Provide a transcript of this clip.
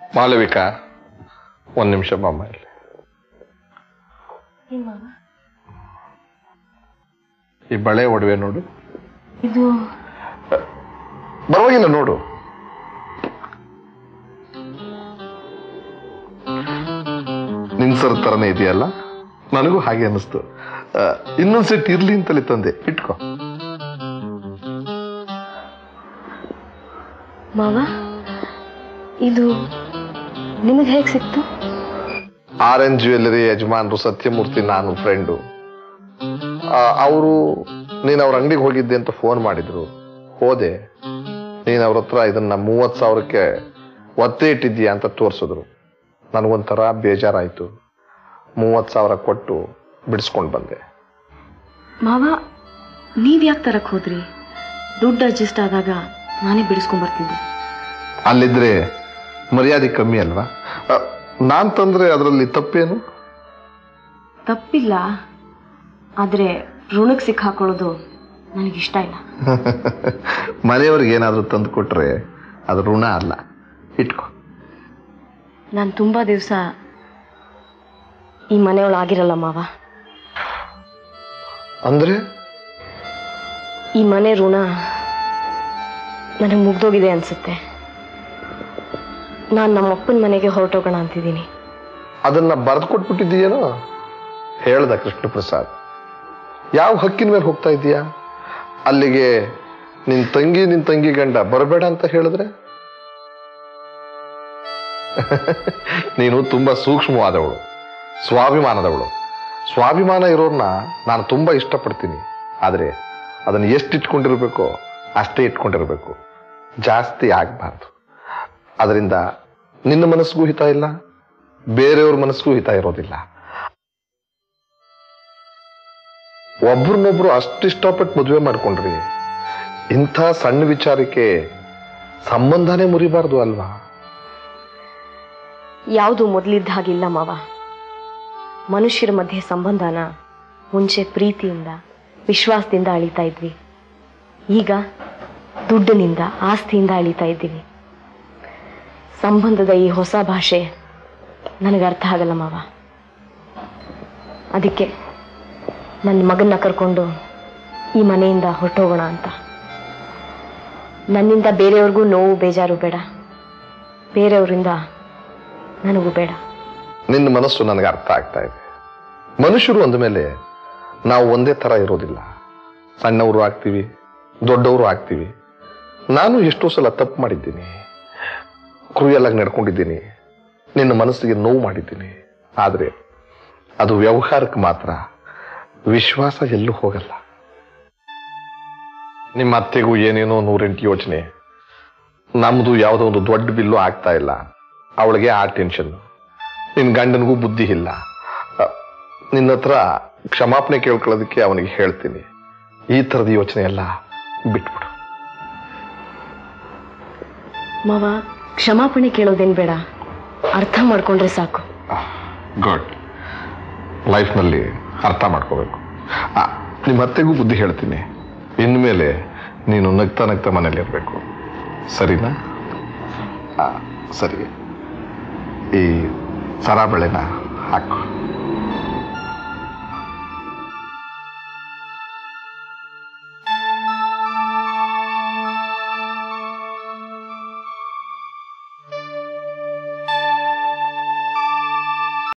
ಮಾಲವಿಕಾ ಒಂದು ನಿಮಿಷ ಮಾಮ ಇಲ್ಲಿ ಏನ್ ಮಾವ ಈ ಬಳೆ ಒಡವೆ ನೋಡು ಇದು ಪರವಾಗಿಲ್ಲ ನೋಡು ನಿನ್ ಸರ್ ತರನೇ ಇದೆಯಲ್ಲ ನನಗೂ ಹಾಗೆ ಅನಿಸ್ತು ಆ, ಇನ್ನೊಂದ್ ಸೆಟ್ ಇರ್ಲಿ ಅಂತಲೇ ತಂದೆ ಇಟ್ಕೋ ಮಾವ ಇದು ನಿಮಗೆ ಹೇಗೆ ಸಿಕ್ತು ಆರ್ ಎನ್ ಜ್ಯುವೆಲ್ಲರಿ ಯಜಮಾನ್ರು ಸತ್ಯಮೂರ್ತಿ ನಾನು ಫ್ರೆಂಡು ಅವರು ನೀನು ಅವ್ರ ಅಂಗಡಿಗೆ ಹೋಗಿದ್ದೆ ಅಂತ ಫೋನ್ ಮಾಡಿದ್ರು ಹೋದೆ ನೀನು ಅವ್ರ ಹತ್ರ ಇದನ್ನ ಮೂವತ್ತು ಸಾವಿರಕ್ಕೆ ಒತ್ತೆ ಇಟ್ಟಿದ್ದೀಯಾ ಅಂತ ತೋರಿಸಿದ್ರು ನನಗೊಂಥರ ಬೇಜಾರಾಯಿತು ಮೂವತ್ತು ಸಾವಿರ ಕೊಟ್ಟು ಬಿಡಿಸ್ಕೊಂಡು ಬಂದೆ ಮಾವ ನೀವ್ ಯಾಕೆ ತರಕ್ ಹೋದ್ರಿ ದುಡ್ಡು ಅಡ್ಜಸ್ಟ್ ಆದಾಗ ನಾನೇ ಬಿಡಿಸ್ಕೊಂಡ್ ಬರ್ತಿದ್ದೆ ಅಲ್ಲಿದ್ರೆ ಮರ್ಯಾದೆ ಕಮ್ಮಿ ಅಲ್ವಾ ಆ, ನಾನ್ ತಂದ್ರೆ ಅದರಲ್ಲಿ ತಪ್ಪೇನು ತಪ್ಪಿಲ್ಲ ಆದ್ರೆ ಋಣಕ್ಕೆ ಸಿಕ್ಕಾಕೊಳ್ಳೋದು ನನಗಿಷ್ಟ ಇಲ್ಲ ಮನೆಯವ್ರಿಗೆ ಏನಾದರೂ ತಂದು ಕೊಟ್ರೆ ಅದು ಋಣ ಅಲ್ಲ ಇಟ್ಕೋ ನಾನು ತುಂಬಾ ದಿವಸ ಈ ಮನೆಯೊಳಗಿರಲ್ಲ ಮಾವ ಅಂದ್ರೆ ಈ ಮನೆ ಋಣ ನನಗೆ ಮುಗ್ದೋಗಿದೆ ಅನ್ಸುತ್ತೆ ನಾನು ನಮ್ಮ ಅಪ್ಪನ ಮನೆಗೆ ಹೊರಟೋಗೋಣ ಅಂತಿದ್ದೀನಿ ಅದನ್ನ ಬರೆದು ಕೊಟ್ಬಿಟ್ಟಿದ್ದೀಯೇನೋ ಹೇಳ್ದ ಕೃಷ್ಣ ಪ್ರಸಾದ್ ಯಾವ ಹಕ್ಕಿನ ಮೇಲೆ ಹೋಗ್ತಾ ಇದೀಯಾ ಅಲ್ಲಿಗೆ ನಿನ್ ತಂಗಿ ನಿನ್ ತಂಗಿ ಗಂಡ ಬರಬೇಡ ಅಂತ ಹೇಳಿದ್ರೆ ನೀನು ತುಂಬಾ ಸೂಕ್ಷ್ಮವಾದವಳು ಸ್ವಾಭಿಮಾನದವಳು ಸ್ವಾಭಿಮಾನ ಇರೋರ್ನ ನಾನು ತುಂಬಾ ಇಷ್ಟಪಡ್ತೀನಿ ಆದ್ರೆ ಅದನ್ನ ಎಷ್ಟು ಇಟ್ಕೊಂಡಿರ್ಬೇಕೋ ಅಷ್ಟೇ ಇಟ್ಕೊಂಡಿರ್ಬೇಕು ಜಾಸ್ತಿ ಆಗ್ಬಾರ್ದು ಅದರಿಂದ ನಿನ್ನ ಮನಸ್ಸಿಗೂ ಹಿತ ಇಲ್ಲ ಬೇರೆಯವ್ರ ಮನಸ್ಸಿಗೂ ಹಿತ ಇರೋದಿಲ್ಲ ಒಬ್ರನ್ನೊಬ್ರು ಅಷ್ಟು ಇಷ್ಟಪಟ್ಟು ಮದುವೆ ಮಾಡ್ಕೊಂಡ್ರಿ ಇಂಥ ಸಣ್ಣ ವಿಚಾರಕ್ಕೆ ಸಂಬಂಧನೇ ಮುರಿಬಾರ್ದು ಅಲ್ವಾ ಯಾವುದು ಮೊದಲಿದ್ದ ಹಾಗಿಲ್ಲ ಮಾವ ಮನುಷ್ಯರ ಮಧ್ಯೆ ಸಂಬಂಧನ ಮುಂಚೆ ಪ್ರೀತಿಯಿಂದ ವಿಶ್ವಾಸದಿಂದ ಅಳಿತಾ ಇದ್ವಿ ಈಗ ದುಡ್ಡಿನಿಂದ ಆಸ್ತಿಯಿಂದ ಅಳಿತಾ ಇದ್ದೀವಿ ಸಂಬಂಧದ ಈ ಹೊಸ ಭಾಷೆ ನನಗೆ ಅರ್ಥ ಆಗಲ್ಲ ಮಾವ ಅದಕ್ಕೆ ನನ್ನ ಮಗನ್ನ ಕರ್ಕೊಂಡು ಈ ಮನೆಯಿಂದ ಹೊರಟೋಗೋಣ ಅಂತ ನನ್ನಿಂದ ಬೇರೆಯವ್ರಿಗೂ ನೋವು ಬೇಜಾರು ಬೇಡ ಬೇರೆಯವರಿಂದ ನನಗೂ ಬೇಡ ನಿನ್ನ ಮನಸ್ಸು ನನಗೆ ಅರ್ಥ ಆಗ್ತಾ ಇದೆ ಮನುಷ್ಯರು ಅಂದಮೇಲೆ ನಾವು ಒಂದೇ ತರ ಇರೋದಿಲ್ಲ ಸಣ್ಣವರು ಆಗ್ತೀವಿ ದೊಡ್ಡವರು ಆಗ್ತೀವಿ ನಾನು ಎಷ್ಟೋ ಸಲ ತಪ್ಪು ಮಾಡಿದ್ದೀನಿ ಕ್ರೂಯಲ್ ಆಗಿ ನಡ್ಕೊಂಡಿದ್ದೀನಿ ನಿನ್ನ ಮನಸ್ಸಿಗೆ ನೋವು ಮಾಡಿದ್ದೀನಿ ಆದರೆ ಅದು ವ್ಯವಹಾರಕ್ಕೆ ಮಾತ್ರ ವಿಶ್ವಾಸ ಎಲ್ಲೂ ಹೋಗಲ್ಲ ನಿಮ್ಮ ಅತ್ತೆಗೂ ಏನೇನೋ ನೂರೆಂಟು ಯೋಚನೆ ನಮ್ದು ಯಾವುದೋ ಒಂದು ದೊಡ್ಡ ಬಿಲ್ಲು ಆಗ್ತಾ ಇಲ್ಲ ಅವಳಿಗೆ ಆ ಟೆನ್ಷನ್ ನಿನ್ನ ಗಂಡನಿಗೂ ಬುದ್ಧಿ ಇಲ್ಲ ಅ, ನಿನ್ನ ಹತ್ರ ಕ್ಷಮಾಪಣೆ ಕೇಳ್ಕೊಳ್ಳೋದಕ್ಕೆ ಅವನಿಗೆ ಹೇಳ್ತೀನಿ ಈ ಥರದ ಯೋಚನೆ ಎಲ್ಲ ಬಿಟ್ಬಿಡು ಮಾವ ಕ್ಷಮಾಪಣೆ ಕೇಳೋದೇನ್ ಬೇಡ ಅರ್ಥ ಮಾಡ್ಕೊಂಡ್ರೆ ಸಾಕು ಗುಡ್ ಲೈಫ್ನಲ್ಲಿ ಅರ್ಥ ಮಾಡ್ಕೋಬೇಕು ಆ, ನಿಮ್ಮ ಅತ್ತೆಗೂ ಬುದ್ಧಿ ಹೇಳ್ತೀನಿ ಇನ್ಮೇಲೆ ನೀನು ನಗ್ತಾ ನಗ್ತಾ ಮನೇಲಿ ಇರಬೇಕು ಸರಿನಾ ಆ, ಸರಿ ಈ ಸರ ಬೆಳೆನ ಹಾಕು